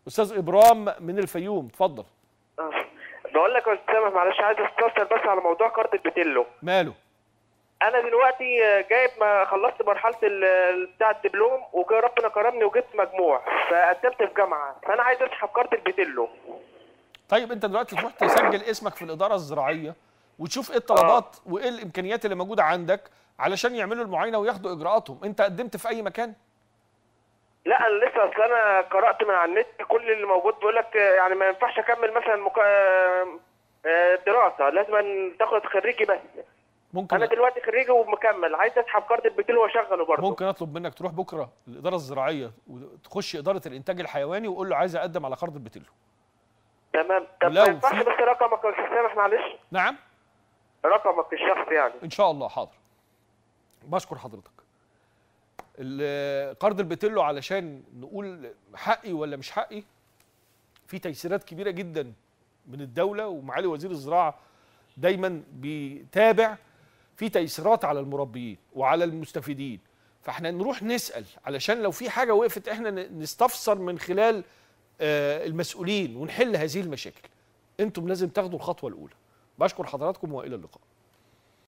استاذ ابرام من الفيوم اتفضل آه. بقول لك يا استاذ سامح معلش عايز استفسر بس على موضوع كارت البتيلو ماله انا دلوقتي آه، جايب ما خلصت مرحله ال- بتاع الدبلوم وربنا كرمني وجبت مجموع فقدمت في جامعه فانا عايز اسحب كارت البتيلو طيب انت دلوقتي تروح تسجل اسمك في الاداره الزراعيه وتشوف ايه الطلبات وايه الامكانيات اللي موجوده عندك علشان يعملوا المعاينه وياخدوا اجراءاتهم انت قدمت في اي مكان لا انا لسه اصل انا قرات من على النت كل اللي موجود بيقول لك آه، يعني ما ينفعش اكمل مثلا مك... آه، آه، دراسه لازم أن تاخد خريجي بس ممكن انا دلوقتي خريجي ومكمل عايز اسحب كارت البتيلو واشغله برضه ممكن اطلب منك تروح بكره الاداره الزراعيه وتخش اداره الانتاج الحيواني وقول له عايز اقدم على قرض البتلو تمام طب لو ما ينفعش في- بس رقمك يا استاذ سامح معلش نعم رقمك الشخصي يعني ان شاء الله حاضر بشكر حضرتك ال- قرض البتلو علشان نقول حقي ولا مش حقي في تيسيرات كبيره جدا من الدوله ومعالي وزير الزراعه دايما بيتابع في تيسيرات على المربيين وعلى المستفيدين فاحنا نروح نسال علشان لو في حاجه وقفت احنا ن- نستفسر من خلال آه، المسؤولين ونحل هذه المشاكل انتم لازم تاخدوا الخطوه الاولى بشكر حضراتكم والى اللقاء